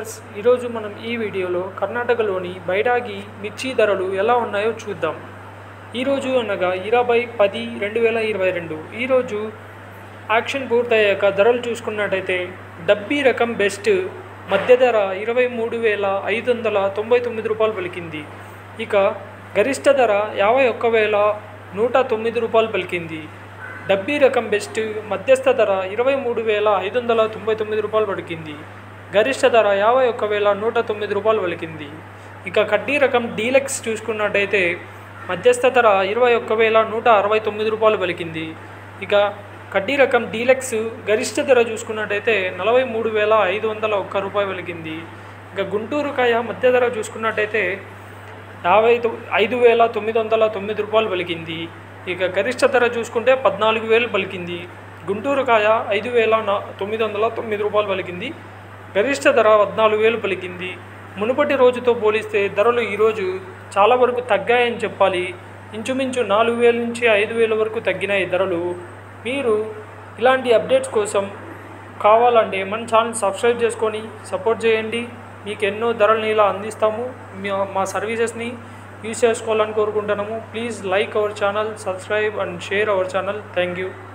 viewers ఈరోజు మనం ఈ వీడియోలో కర్ణాటకలోని బైరాగి మిర్చి ధరలు ఎలా ఉన్నాయో చూద్దాం ఈరోజు అనగా ఇరవై పది రెండు వేల ఇరవై రెండు ఈరోజు యాక్షన్ పూర్తయ్యాక ధరలు చూసుకున్నట్టయితే డబ్బీ రకం బెస్ట్ మధ్య ధర ఇరవై మూడు వేల ఐదు వందల తొంభై తొమ్మిది రూపాయలు పలికింది ఇక గరిష్ట ధర యాభై ఒక్క వేల నూట తొమ్మిది రూపాయలు పలికింది డబ్బీ రకం బెస్ట్ మధ్యస్థ ధర ఇరవై మూడు వేల ఐదు వందల తొంభై తొమ్మిది రూపాయలు పలికింది గరిష్ట ధర యాభై ఒక్క వేల నూట తొమ్మిది రూపాయలు పలికింది ఇక కడ్డీ రకం డీలక్స్ చూసుకున్నట్టయితే మధ్యస్థ ధర ఇరవై ఒక్క వేల నూట అరవై తొమ్మిది రూపాయలు పలికింది ఇక కడ్డీ రకం డీలక్స్ గరిష్ట ధర చూసుకున్నట్టయితే నలభై మూడు వేల ఐదు వందల ఒక్క రూపాయి పలికింది ఇక గుంటూరు కాయ మధ్య ధర చూసుకున్నట్టయితే యాభై తొ- ఐదు వేల తొమ్మిది వందల తొమ్మిది రూపాయలు పలికింది ఇక గరిష్ట ధర చూసుకుంటే పద్నాలుగు వేలు పలికింది గుంటూరు కాయ ఐదు వేల నా తొమ్మిది వందల తొమ్మిది రూపాయలు పలికింది గరిష్ట ధర పద్నాలుగు వేలు పలికింది మునుపటి రోజుతో పోలిస్తే ధరలు ఈరోజు చాలా వరకు తగ్గాయని చెప్పాలి ఇంచుమించు నాలుగు వేల నుంచి ఐదు వేల వరకు తగ్గినాయి ధరలు మీరు ఇలాంటి అప్డేట్స్ కోసం కావాలంటే మన ఛానల్ సబ్స్క్రైబ్ చేసుకొని సపోర్ట్ చేయండి మీకు ఎన్నో ధరలను ఇలా అందిస్తాము మా- మా సర్వీసెస్ని యూజ్ చేసుకోవాలని కోరుకుంటున్నాము please like our channel subscribe and share our channel thank you